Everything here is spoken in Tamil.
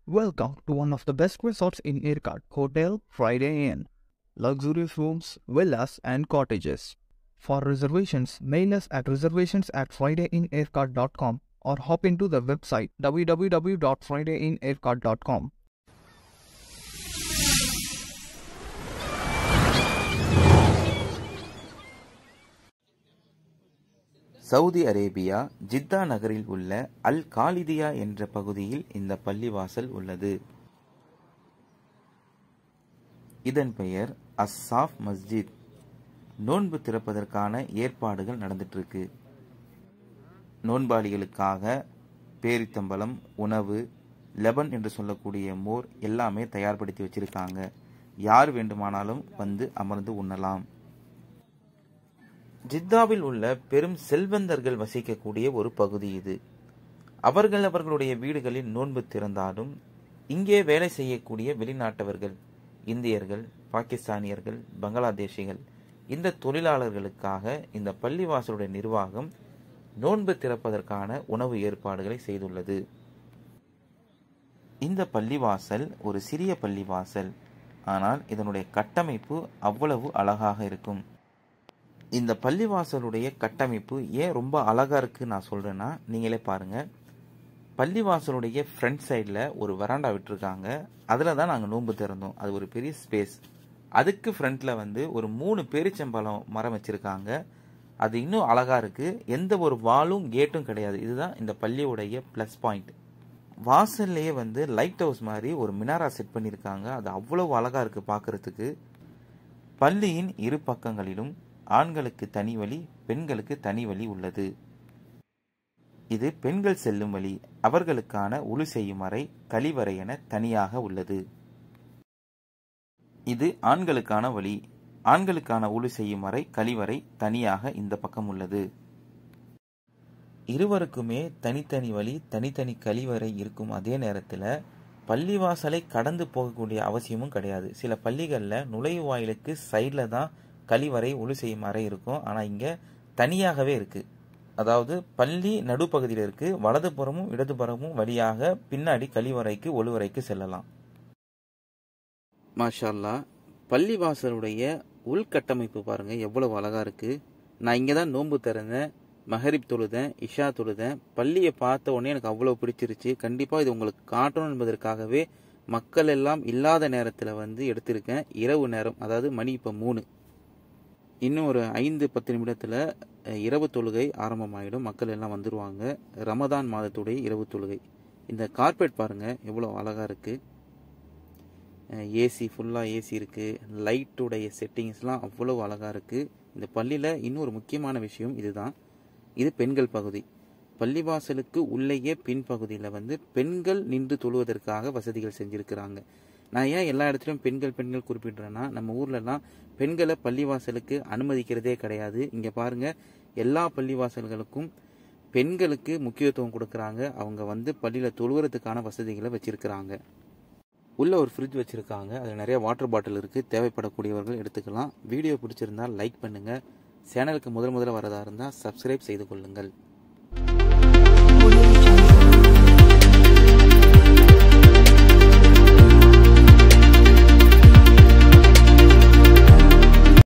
Welcome to one of the best resorts in Irkut, Hotel Friday Inn. Luxurious rooms, villas, and cottages. For reservations, mail us at reservations at fridayinirkut.com or hop into the website www.fridayinirkut.com. Saudi Arabia Jeddah நகரில் உள்ள அல் காலிதியா என்ற பகுதியில் இந்த பள்ளிவாசல் உள்ளது இதன் பெயர் அஸ்ஸாஃப் மஸ்ஜித் நோன்பு திறப்பதற்கான ஏற்பாடுகள் நடந்துட்டு இருக்கு நோன்பாளிகளுக்காக பேரித்தம்பலம் உணவு லெபன் என்று சொல்லக்கூடிய மோர் எல்லாமே தயார்படுத்தி வச்சிருக்காங்க யார் வேண்டுமானாலும் வந்து அமர்ந்து உண்ணலாம் ஜித்தாவில் உள்ள பெரும் செல்வந்தர்கள் வசிக்கக்கூடிய ஒரு பகுதி இது அவர்கள் அவர்களுடைய வீடுகளில் நோன்பு திறந்தாலும் இங்கே வேலை செய்யக்கூடிய வெளிநாட்டவர்கள் இந்தியர்கள் பாகிஸ்தானியர்கள் பங்களாதேஷிகள் இந்த தொழிலாளர்களுக்காக இந்த பள்ளிவாசலுடைய நிர்வாகம் நோன்பு திறப்பதற்கான உணவு ஏற்பாடுகளை செய்துள்ளது இந்த பள்ளிவாசல் ஒரு சிறிய பள்ளிவாசல் ஆனால் இதனுடைய கட்டமைப்பு அவ்வளவு அழகாக இருக்கும் இந்த பள்ளிவாசலுடைய கட்டமைப்பு ஏன் ரொம்ப அழகா இருக்கு நான் சொல்றேன்னா நீங்களே பாருங்க பள்ளிவாசலுடைய ஃப்ரண்ட் சைடில் ஒரு வராண்டா விட்டுருக்காங்க அதில் தான் நாங்கள் நோன்பு திறந்தோம் அது ஒரு பெரிய ஸ்பேஸ் அதுக்கு ஃப்ரண்ட்ல வந்து ஒரு மூணு பேரிச்சம்பழம் மரம் வச்சிருக்காங்க அது இன்னும் அழகா இருக்கு எந்த ஒரு வாலும் கேட்டும் கிடையாது இதுதான் இந்த பள்ளியுடைய ப்ளஸ் பாயிண்ட் வாசல்லையே வந்து லைட் ஹவுஸ் மாதிரி ஒரு மினாரா செட் பண்ணியிருக்காங்க அது அவ்வளவு அழகா இருக்கு பார்க்கறதுக்கு பள்ளியின் இரு பக்கங்களிலும் ஆண்களுக்கு தனி வழி பெண்களுக்கு தனி வழி உள்ளது இது பெண்கள் செல்லும் வழி அவர்களுக்கான உழு செய்யும் அறை கழிவறை என தனியாக உள்ளது இது ஆண்களுக்கான வழி ஆண்களுக்கான உழு செய்யும் அறை கழிவறை தனியாக இந்த பக்கம் உள்ளது இருவருக்குமே தனித்தனி வழி தனித்தனி கழிவறை இருக்கும் அதே நேரத்தில் பள்ளிவாசலை கடந்து போகக்கூடிய அவசியமும் கிடையாது சில பள்ளிகளில் நுழைவாயிலுக்கு சைடில் தான் கழிவறை ஒழு செய்யும் அறை இருக்கும் ஆனால் இங்கே தனியாகவே இருக்கு அதாவது பள்ளி நடுப்பகுதியில் இருக்கு வலதுபுறமும் இடதுபுறமும் வழியாக பின்னாடி கழிவறைக்கு ஒழுவறைக்கு செல்லலாம் மாஷால்லா பள்ளிவாசலுடைய உள்கட்டமைப்பு பாருங்க எவ்வளவு அழகா இருக்கு நான் இங்கே தான் நோன்பு திறந்தேன் மஹரிப் தொழுதேன் இஷா தொழுதேன் பள்ளியை பார்த்த உடனே எனக்கு அவ்வளோ பிடிச்சிருச்சு கண்டிப்பாக இது உங்களுக்கு காட்டணும் என்பதற்காகவே மக்கள் எல்லாம் இல்லாத நேரத்தில் வந்து எடுத்திருக்கேன் இரவு நேரம் அதாவது மணி இப்போ மூணு இன்னும் ஒரு ஐந்து பத்து நிமிடத்தில் இரவு தொழுகை ஆரம்பமாயிடும் மக்கள் எல்லாம் வந்துடுவாங்க ரமதான் மாதத்துடைய இரவு தொழுகை இந்த கார்பெட் பாருங்கள் எவ்வளோ அழகாக இருக்குது ஏசி ஃபுல்லாக ஏசி இருக்குது லைட்டுடைய செட்டிங்ஸ்லாம் அவ்வளோ அழகாக இருக்குது இந்த பள்ளியில் இன்னொரு முக்கியமான விஷயம் இதுதான் இது பெண்கள் பகுதி பள்ளிவாசலுக்கு உள்ளேயே பின்பகுதியில் வந்து பெண்கள் நின்று தொழுவதற்காக வசதிகள் செஞ்சுருக்கிறாங்க நான் ஏன் எல்லா இடத்துலையும் பெண்கள் பெண்கள் குறிப்பிடுறேன்னா நம்ம ஊர்லலாம் பெண்களை பள்ளிவாசலுக்கு அனுமதிக்கிறதே கிடையாது இங்கே பாருங்க எல்லா பள்ளிவாசல்களுக்கும் பெண்களுக்கு முக்கியத்துவம் கொடுக்குறாங்க அவங்க வந்து பள்ளியில் தொழுவுறதுக்கான வசதிகளை வச்சிருக்கிறாங்க உள்ள ஒரு ஃப்ரிட்ஜ் வச்சுருக்காங்க அதில் நிறைய வாட்டர் பாட்டில் இருக்குது தேவைப்படக்கூடியவர்கள் எடுத்துக்கலாம் வீடியோ பிடிச்சிருந்தால் லைக் பண்ணுங்கள் சேனலுக்கு முதல் முதல்ல வரதா இருந்தால் சப்ஸ்கிரைப் செய்து கொள்ளுங்கள்